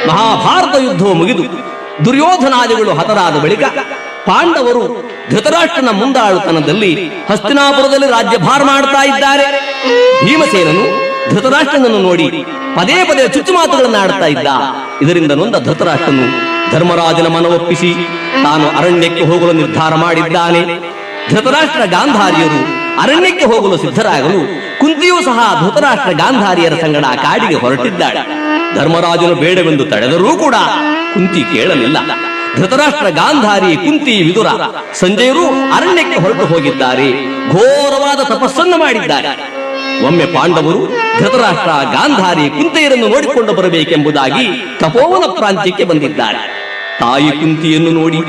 ಮಹಾಭಾರತ ಯುದ್ಧವು ಮುಗಿದು ದುರ್ಯೋಧನಾದಿಗಳು ಹತರಾದ ಬಳಿಕ ಪಾಂಡವರು ಧೃತರಾಷ್ಟ್ರನ ಮುಂದಾಳುತನದಲ್ಲಿ ಹಸ್ತಿನಾಪುರದಲ್ಲಿ ರಾಜ್ಯಭಾರ ಮಾಡ್ತಾ ಇದ್ದಾರೆ ಭೀಮಸೇನನು ಧೃತರಾಷ್ಟ್ರನನ್ನು ನೋಡಿ ಪದೇ ಪದೇ ಚುಚ್ಚು ಮಾತುಗಳನ್ನು ಆಡ್ತಾ ಇದ್ದ ಇದರಿಂದ ನೊಂದ ಧೃತರಾಷ್ಟ್ರನು ಧರ್ಮರಾಜನ ಮನವೊಪ್ಪಿಸಿ ತಾನು ಅರಣ್ಯಕ್ಕೆ ಹೋಗಲು ನಿರ್ಧಾರ ಮಾಡಿದ್ದಾನೆ ಧೃತರಾಷ್ಟ್ರ ಗಾಂಧಾರಿಯರು ಅರಣ್ಯಕ್ಕೆ ಹೋಗಲು ಸಿದ್ಧರಾಗಲು ಕುಂತಿಯೂ ಸಹ ಧೃತರಾಷ್ಟ್ರ ಗಾಂಧಾರಿಯರ ಸಂಗಡ ಕಾಡಿಗೆ ಹೊರಟಿದ್ದಾಳೆ ಧರ್ಮರಾಜನು ಬೇಡವೆಂದು ತಡೆದರೂ ಕೂಡ ಕುಂತಿ ಕೇಳಲಿಲ್ಲ ಧೃತರಾಷ್ಟ್ರ ಗಾಂಧಾರಿ ಕುಂತಿ ವಿದುರ ಸಂಜೆಯರು ಅರಣ್ಯಕ್ಕೆ ಹೊರಟು ಹೋಗಿದ್ದಾರೆ ಘೋರವಾದ ತಪಸ್ಸನ್ನು ಮಾಡಿದ್ದಾರೆ ಒಮ್ಮೆ ಪಾಂಡವರು ಧೃತರಾಷ್ಟ್ರ ಗಾಂಧಾರಿ ಕುಂತಿಯರನ್ನು ನೋಡಿಕೊಂಡು ಬರಬೇಕೆಂಬುದಾಗಿ ತಪೋವನ ಪ್ರಾಂತ್ಯಕ್ಕೆ ಬಂದಿದ್ದಾರೆ ತಾಯಿ ಕುಂತಿಯನ್ನು ನೋಡಿ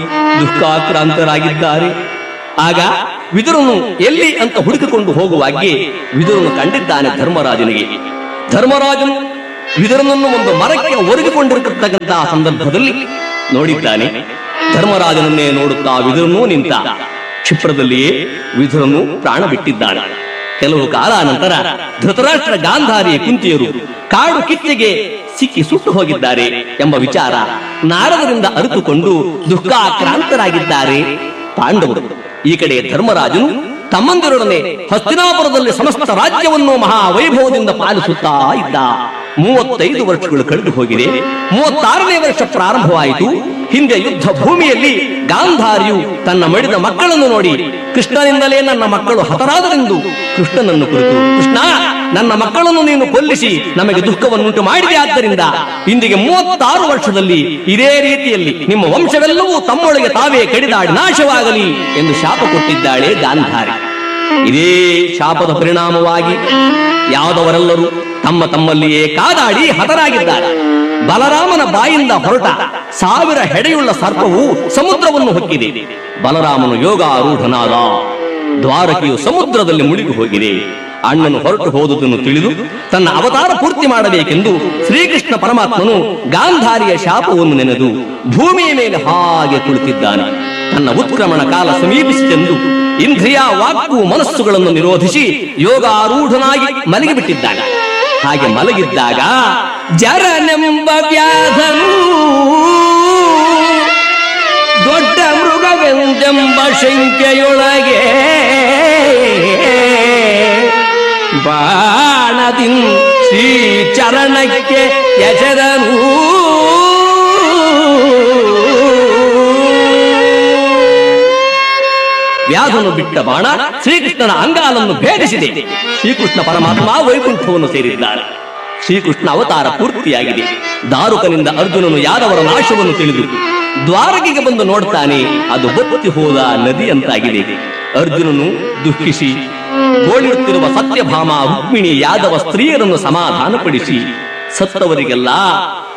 ದುಃಖಾಕ್ರಾಂತರಾಗಿದ್ದಾರೆ ಆಗ ವಿದುರನು ಎಲ್ಲಿ ಅಂತ ಹುಡುಕಿಕೊಂಡು ಹೋಗುವಾಗೆ ವಿದುರನು ಕಂಡಿದ್ದಾನೆ ಧರ್ಮರಾಜನಿಗೆ ಧರ್ಮರಾಜನು ವಿದುರನನ್ನು ಒಂದು ಮರಕ್ಕೆ ಒರಗಿಕೊಂಡಿರತಕ್ಕಂತಹ ಸಂದರ್ಭದಲ್ಲಿ ನೋಡಿದ್ದಾನೆ ಧರ್ಮರಾಜನನ್ನೇ ನೋಡುತ್ತಾ ವಿದುರನು ನಿಂತ ಕ್ಷಿಪ್ರದಲ್ಲಿಯೇ ವಿದುರನು ಪ್ರಾಣ ಬಿಟ್ಟಿದ್ದಾನೆ ಕೆಲವು ಕಾಲ ನಂತರ ಧೃತರಾಷ್ಟ್ರ ಗಾಂಧಾರಿ ಕುಂತಿಯರು ಕಾಡು ಕಿಚ್ಚೆಗೆ ಸಿಕ್ಕಿ ಸುಟ್ಟು ಹೋಗಿದ್ದಾರೆ ಎಂಬ ವಿಚಾರ ನಾರದರಿಂದ ಅರಿತುಕೊಂಡು ದುಃಖಾಕ್ರಾಂತರಾಗಿದ್ದಾರೆ ಪಾಂಡವರು ಈ ಕಡೆ ಧರ್ಮರಾಜನು ತಮ್ಮಂದಿರೊಡನೆ ಹಸ್ತಿನಾಪುರದಲ್ಲಿ ಸಮಸ್ತ ರಾಜ್ಯವನ್ನು ಮಹಾವೈಭವದಿಂದ ಪಾಲಿಸುತ್ತಾ ಇದ್ದ ಮೂವತ್ತೈದು ವರ್ಷಗಳು ಕಳೆದು ಹೋಗಿದೆ ಮೂವತ್ತಾರನೇ ವರ್ಷ ಪ್ರಾರಂಭವಾಯಿತು ಹಿಂದೆ ಯುದ್ಧ ಭೂಮಿಯಲ್ಲಿ ಗಾಂಧಾರಿಯು ತನ್ನ ಮಡಿದ ಮಕ್ಕಳನ್ನು ನೋಡಿ ಕೃಷ್ಣನಿಂದಲೇ ನನ್ನ ಮಕ್ಕಳು ಹತರಾದರೆಂದು ಕೃಷ್ಣನನ್ನು ಕುರಿತು ಕೃಷ್ಣ ನನ್ನ ಮಕ್ಕಳನ್ನು ನೀನು ಕೊಲ್ಲಿಸಿ ನಮಗೆ ದುಃಖವನ್ನುಂಟು ಮಾಡಿದೆ ಆದ್ದರಿಂದ ಇಂದಿಗೆ ಮೂವತ್ತಾರು ವರ್ಷದಲ್ಲಿ ಇದೇ ರೀತಿಯಲ್ಲಿ ನಿಮ್ಮ ವಂಶವೆಲ್ಲವೂ ತಮ್ಮೊಳಗೆ ತಾವೇ ಕಡಿದಾಡಿ ನಾಶವಾಗಲಿ ಎಂದು ಶಾಪ ಕೊಟ್ಟಿದ್ದಾಳೆ ಗಾಂಧಾರಿ ಇದೇ ಶಾಪದ ಪರಿಣಾಮವಾಗಿ ಯಾದವರೆಲ್ಲರೂ ತಮ್ಮ ತಮ್ಮಲ್ಲಿಯೇ ಕಾದಾಡಿ ಹತರಾಗಿದ್ದಾರೆ ಬಲರಾಮನ ಬಾಯಿಂದ ಹೊರಟ ಸಾವಿರ ಹೆಡೆಯುಳ್ಳ ಸರ್ಪವು ಸಮುದ್ರವನ್ನು ಹೊಕ್ಕಿದೆ ಬಲರಾಮನು ಯೋಗಾರೂಢನಾದ ದ್ವಾರಕೆಯು ಸಮುದ್ರದಲ್ಲಿ ಮುಳುಗಿ ಹೋಗಿದೆ ಅಣ್ಣನು ಹೊರಟು ಹೋದುದನ್ನು ತಿಳಿದು ತನ್ನ ಅವತಾರ ಪೂರ್ತಿ ಮಾಡಬೇಕೆಂದು ಶ್ರೀಕೃಷ್ಣ ಪರಮಾತ್ಮನು ಗಾಂಧಾರಿಯ ಶಾಪವನ್ನು ನೆನೆದು ಭೂಮಿಯ ಮೇಲೆ ಹಾಗೆ ಕುಳಿತಿದ್ದಾನೆ ತನ್ನ ಉತ್ಕ್ರಮಣ ಕಾಲ ಸಮೀಪಿಸಿತೆಂದು ಇಂದ್ರಿಯ ವಾಕ್ಕು ಮನಸ್ಸುಗಳನ್ನು ನಿರೋಧಿಸಿ ಯೋಗಾರೂಢನಾಗಿ ಮಲಗಿಬಿಟ್ಟಿದ್ದಾನೆ ಹಾಗೆ ಮಲಗಿದ್ದಾಗ ಜರನೆಂಬ ವ್ಯಾಧನು ದೊಡ್ಡ ಮೃಗವೆಂದೆಂಬ ಶಂಕೆಯೊಳಗೆ ಬಾಣದಿಂ ಶ್ರೀ ಚರಣಕ್ಕೆ ಎಸೆದನು ವ್ಯಾಧನು ಬಿಟ್ಟ ಬಾಣ ಶ್ರೀಕೃಷ್ಣನ ಅಂಗಾಲನ್ನು ಭೇದಿಸಿದೆ ಶ್ರೀಕೃಷ್ಣ ಪರಮಾತ್ಮ ವೈಕುಂಠವನ್ನು ಸೇರಿದ್ದಾರೆ ಶ್ರೀಕೃಷ್ಣ ಅವತಾರ ಪೂರ್ತಿಯಾಗಿದೆ ದಾರುಕನಿಂದ ಅರ್ಜುನನು ಯಾದವರ ನಾಶವನ್ನು ತಿಳಿದು ದ್ವಾರಕೆಗೆ ಬಂದು ನೋಡ್ತಾನೆ ಅದು ಬತ್ತಿ ಹೋದ ನದಿ ಅಂತಾಗಿದೆ ಅರ್ಜುನನು ದುಃಖಿಸಿ ಗೋಳಿರುತ್ತಿರುವ ಸತ್ಯಭಾಮ ರುಕ್ಮಿಣಿ ಯಾದವ ಸ್ತ್ರೀಯರನ್ನು ಸಮಾಧಾನಪಡಿಸಿ ಸತ್ತವರಿಗೆಲ್ಲ